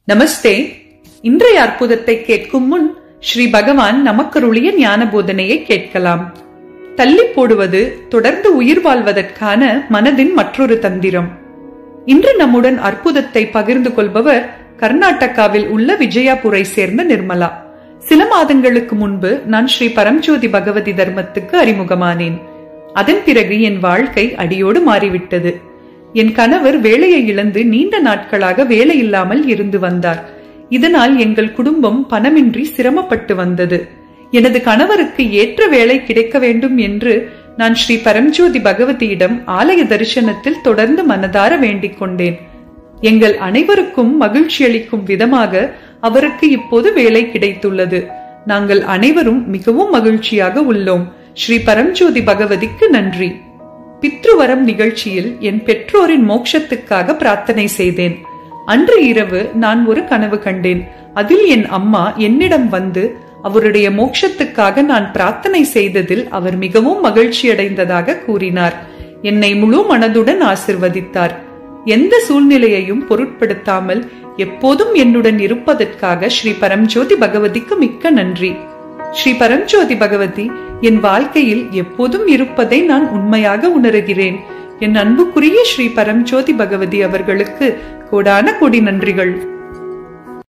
நமஸ்தே இன்றைய அற்புதத்தை கேட்கும் முன் ஸ்ரீ பகவான் நமக்கருளிய ஞான போதனையை கேட்கலாம் தள்ளி போடுவது தொடர்ந்து உயிர் வாழ்வதற்கான மனதின் மற்றொரு தந்திரம் இன்று நம்முடன் அற்புதத்தை பகிர்ந்து கொள்பவர் கர்நாடகாவில் உள்ள விஜயாபுரை சேர்ந்த நிர்மலா சில மாதங்களுக்கு முன்பு நான் ஸ்ரீ பரம்ஜோதி பகவதி தர்மத்துக்கு அறிமுகமானேன் அதன் பிறகு என் வாழ்க்கை அடியோடு மாறிவிட்டது என் கணவர் வேலையை இழந்து நீண்ட நாட்களாக வேலை இல்லாமல் இருந்து வந்தார் இதனால் எங்கள் குடும்பம் பணமின்றி சிரமப்பட்டு வந்தது எனது கணவருக்கு ஏற்ற வேலை கிடைக்க வேண்டும் என்று நான் ஸ்ரீ பரம்ஜோதி பகவதியிடம் ஆலய தரிசனத்தில் தொடர்ந்து மனதார வேண்டிக் கொண்டேன் எங்கள் அனைவருக்கும் மகிழ்ச்சி அளிக்கும் விதமாக அவருக்கு இப்போது வேலை கிடைத்துள்ளது நாங்கள் அனைவரும் மிகவும் மகிழ்ச்சியாக உள்ளோம் ஸ்ரீ பரம்ஜோதி பகவதிக்கு நன்றி பித்ருவரம் நிகழ்ச்சியில் என் பெற்றோரின் மோட்சத்துக்காக பிரார்த்தனை செய்தேன் அன்று இரவு நான் ஒரு கனவு கண்டேன் அதில் என் அம்மா என்னிடம் வந்து அவருடைய மோட்சத்துக்காக நான் பிரார்த்தனை செய்ததில் அவர் மிகவும் மகிழ்ச்சியடைந்ததாக கூறினார் என்னை முழு மனதுடன் ஆசிர்வதித்தார் எந்த சூழ்நிலையையும் பொருட்படுத்தாமல் எப்போதும் என்னுடன் இருப்பதற்காக ஸ்ரீ பரம்ஜோதி பகவதிக்கு மிக்க நன்றி ஸ்ரீ பரம்ஜோதி பகவதி என் வாழ்க்கையில் எப்போதும் இருப்பதை நான் உண்மையாக உணர்கிறேன் என் அன்புக்குரிய ஸ்ரீ பரம்ஜோதி பகவதி அவர்களுக்கு கோடான கோடி நன்றிகள்